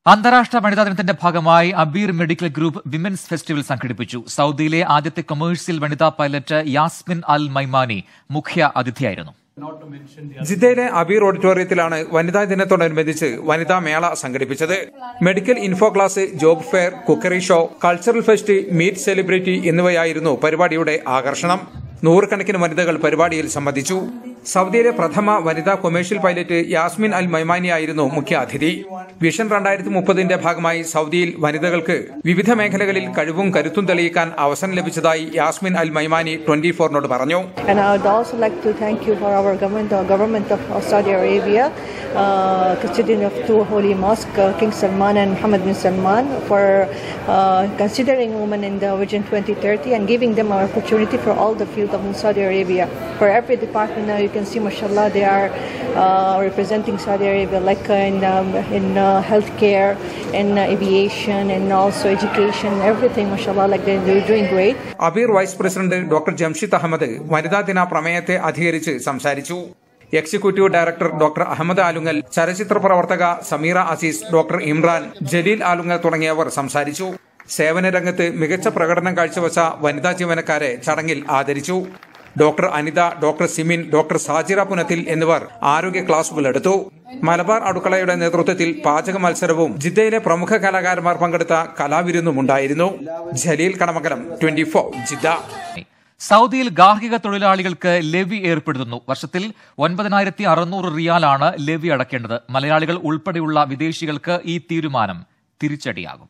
അന്താരാഷ്ട്ര വനിതാ ദിനത്തിന്റെ ഭാഗമായി Abeer medical group women's festival സംഘടിപ്പിച്ചു സൌദിയിലെ ആദ്യത്തെ കൊമേഴ്സ്യൽ വനിതാ പൈലറ്റ് യാസ്മിൻ അൽ മൈമാനി മുഖ്യ അതിഥിയായിരുന്നു ജിദ്ദയിലെ അബീർ ഓഡിറ്റോറിയത്തിലാണ് വനിതാ ദിനത്തോടനുബന്ധിച്ച് വനിതാ മേള സംഘടിപ്പിച്ചത് medical info class job fair cookery show cultural fest meet celebrity എന്നിവയായിരുന്നു പരിപാടിയുടെ ആകർഷണം നൂറുകണക്കിന് വനിതകൾ പരിപാടിയിൽ സംബന്ധിച്ചു സൗദിയിലെ പ്രഥമ വനിതാ commercial pilot Yasmin Al Maimani ആയിരുന്നു മുഖ്യ അതിഥി വിഷൻ രണ്ടായിരത്തി മുപ്പതിന്റെ ഭാഗമായി സൗദിയിൽ വനിതകൾക്ക് വിവിധ മേഖലകളിൽ കഴിവും കരുത്തും തെളിയിക്കാൻ അവസരം ലഭിച്ചതായി യാസ്മിൻ അൽ മൈമാനി ട്വന്റി ഫോറിനോട് പറഞ്ഞു And I would also like to thank you for our government, the government of Saudi Arabia, uh, custodian of two holy mosques, uh, King Salman and Mohammed bin Salman, for uh, considering women in the Vision 2030 and giving them an opportunity for all the field of Saudi Arabia. For every department now, you can see, mashallah, they are uh, representing Saudi Arabia, like uh, in um, in uh, healthcare, in uh, aviation, and also education, everything, mashallah, like they, they're doing great. Abeer vice president doctor Jamshid Ahmed വനിതാ ദിന പ്രമേയത്തെ അധികരിച്ച് സംസാരിച്ചു executive director doctor Ahmed Alungal ചലച്ചിത്ര പ്രവർത്തക Sameera Azeez doctor Imran Jaleel Alungal തുടങ്ങിയവർ സംസാരിച്ചു സേവന രംഗത്ത് മികച്ച പ്രകടനം കാഴ്ചവച്ച വനിതാ ജീവനക്കാരെ ചടങ്ങിൽ ആദരിച്ചു doctor Anitha doctor Simin doctor Sajira Punathil എന്നിവർ ആരോഗ്യ ക്ലാസുകൾ എടുത്തു മലബാർ അടുക്കളയുടെ നേതൃത്വത്തിൽ പാചക മത്സരവും ജിദ്ദയിലെ പ്രമുഖ കലാകാരന്മാർ പങ്കെടുത്ത കലാവിരുന്നും ഉണ്ടായിരുന്നു Jaleel Kadamakalam twenty four Jeddah സൌദിയിൽ ഗാർഹിക തൊഴിലാളികൾക്ക് ലെവി ഏർപ്പെടുത്തുന്നു വർഷത്തിൽ ഒൻപതിനായിരത്തി അറുന്നൂറ് റിയാലാണ് ലെവി അടയ്ക്കേണ്ടത് മലയാളികൾ ഉൾപ്പെടെയുള്ള വിദേശികൾക്ക് ഈ തീരുമാനം തിരിച്ചടിയാകും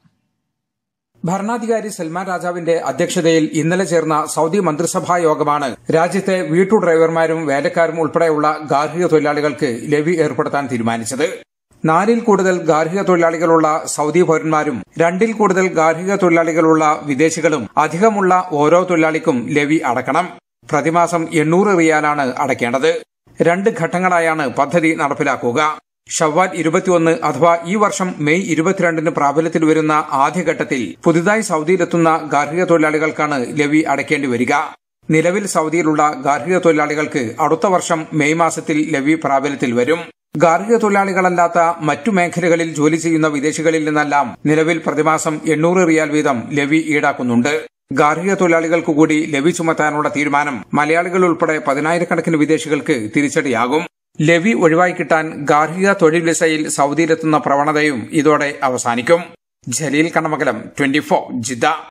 ഭരണാധികാരി സൽമാൻ രാജാവിന്റെ അധ്യക്ഷതയിൽ ഇന്നലെ ചേർന്ന സൗദി മന്ത്രിസഭാ യോഗമാണ് രാജ്യത്തെ വീട്ടു ഡ്രൈവർമാരും വേലക്കാരും ഉൾപ്പെടെയുള്ള ഗാർഹിക തൊഴിലാളികൾക്ക് ലെവി ഏർപ്പെടുത്താൻ തീരുമാനിച്ചത് നാലിൽ കൂടുതൽ ഗാർഹിക തൊഴിലാളികളുള്ള സൗദി പൌരന്മാരും രണ്ടിൽ കൂടുതൽ ഗാർഹിക തൊഴിലാളികളുള്ള വിദേശികളും അധികമുള്ള ഓരോ തൊഴിലാളിക്കും ലെവി അടക്കണം പ്രതിമാസം എണ്ണൂറ് റിയാലാണ് അടയ്ക്കേണ്ടത് രണ്ട് ഘട്ടങ്ങളായാണ് പദ്ധതി നടപ്പിലാക്കുക ഷവ്വാൽ ഇരുപത്തിയൊന്ന് അഥവാ ഈ വർഷം മെയ് ഇരുപത്തിരണ്ടിന് പ്രാബല്യത്തിൽ വരുന്ന ആദ്യഘട്ടത്തിൽ പുതുതായി സൗദിയിലെത്തുന്ന ഗാർഹിക തൊഴിലാളികൾക്കാണ് ലെവി അടയ്ക്കേണ്ടി വരിക നിലവിൽ സൗദിയിലുള്ള ഗാർഹിക തൊഴിലാളികൾക്ക് അടുത്ത വർഷം മെയ് മാസത്തിൽ ലെവി പ്രാബല്യത്തിൽ വരും ഗാർഹിക തൊഴിലാളികളല്ലാത്ത മറ്റു മേഖലകളിൽ ജോലി ചെയ്യുന്ന വിദേശികളിൽ നിന്നെല്ലാം നിലവിൽ പ്രതിമാസം എണ്ണൂറ് റിയാൽ വീതം ലെവി ഈടാക്കുന്നുണ്ട് ഗാർഹിക തൊഴിലാളികൾക്കു കൂടി ലെവി ചുമത്താനുള്ള തീരുമാനം മലയാളികൾ ഉൾപ്പെടെ പതിനായിരക്കണക്കിന് വിദേശികൾക്ക് തിരിച്ചടിയാകും ലെവി ഒഴിവായി കിട്ടാൻ ഗാർഹിക തൊഴിൽ വിസയിൽ സൗദിയിലെത്തുന്ന പ്രവണതയും ഇതോടെ അവസാനിക്കും ജലീൽ കണ്ണമകലം ട്വന്റി ജിദ്ദ